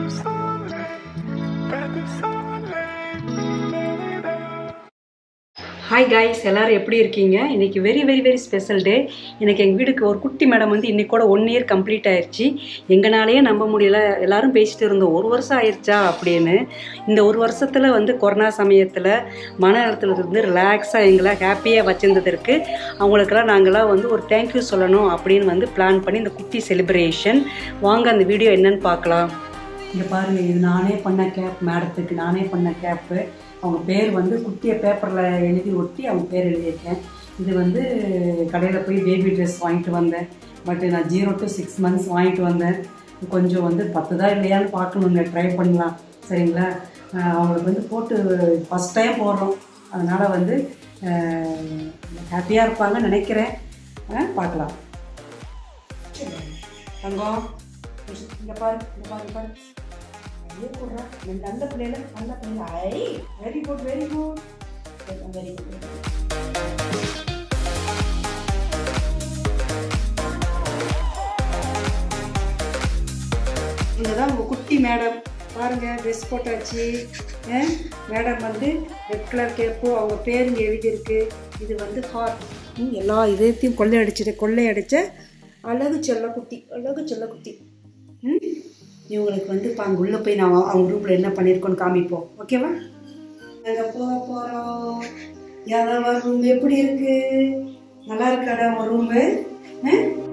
hi guys எல்லாரும் எப்படி இருக்கீங்க இன்னைக்கு very very very special day எனக்கு எங்கள் வீட்டுக்கு ஒரு குட்டி மேடம் வந்து இன்னைக்கு கூட ஒன் இயர் கம்ப்ளீட் ஆயிடுச்சு எங்களாலேயே நம்ப முடியல எல்லாரும் பேசிட்டு இருந்தோம் ஒரு வருஷம் ஆயிடுச்சா அப்படின்னு இந்த ஒரு வருஷத்தில் வந்து கொரோனா சமயத்தில் மன அழுத்தத்தில் இருந்து ரிலாக்ஸாக எங்களை ஹாப்பியாக வச்சிருந்ததற்கு அவங்களுக்கெல்லாம் நாங்களாம் வந்து ஒரு தேங்க்யூ சொல்லணும் அப்படின்னு வந்து பிளான் பண்ணி இந்த குட்டி செலிப்ரேஷன் வாங்க அந்த வீடியோ என்னன்னு பார்க்கலாம் இங்கே பாருங்க இது நானே பண்ண கேப் மேடத்துக்கு நானே பண்ண கேப்பு அவங்க பேர் வந்து குட்டிய பேப்பரில் எழுதி ஒட்டி அவங்க பேர் எழுதியிருக்கேன் இது வந்து கடையில் போய் பேபி ட்ரெஸ் வாங்கிட்டு வந்தேன் பட் நான் ஜீரோ டு சிக்ஸ் மந்த்ஸ் வாங்கிட்டு வந்தேன் கொஞ்சம் வந்து பத்துதா இல்லையான்னு பார்க்கணுங்க ட்ரை பண்ணலாம் சரிங்களா அஹ் அவங்களுக்கு வந்து போட்டு ஃபஸ்ட் டைம் போடுறோம் அதனால் வந்து ஹாப்பியாக இருப்பாங்கன்னு நினைக்கிறேன் அஹ் பார்க்கலாம் தங்கம் இங்கே பாரு இங்கே பாரு இங்க பாரு ஐயோ போடுறா நல்ல பிள்ளைல நல்ல பிள்ளைல ஐ very good very good very good இதுதான் உங்கள் குட்டி மேடம் பாருங்க ட்ரெஸ் போட்டாச்சு மேடம் வந்து ரெட் கலர் கேப்பு அவங்க பேர் இங்கே எழுதியிருக்கு இது வந்து ஹார்ட் எல்லா இதயத்தையும் கொள்ளையடிச்சிட்டு கொள்ளையடிச்ச அழகு செல்லக்குட்டி அழகு செல்லக்குட்டி ம் இவங்களுக்கு வந்து இப்போ அங்கே உள்ளே போய் நான் அவங்க ரூமில் என்ன பண்ணியிருக்கோன்னு காமிப்போம் ஓகேவா நாங்கள் போக போகிறோம் யாதவா ரூம் எப்படி இருக்கு நல்லா இருக்காடா உன் ரூமு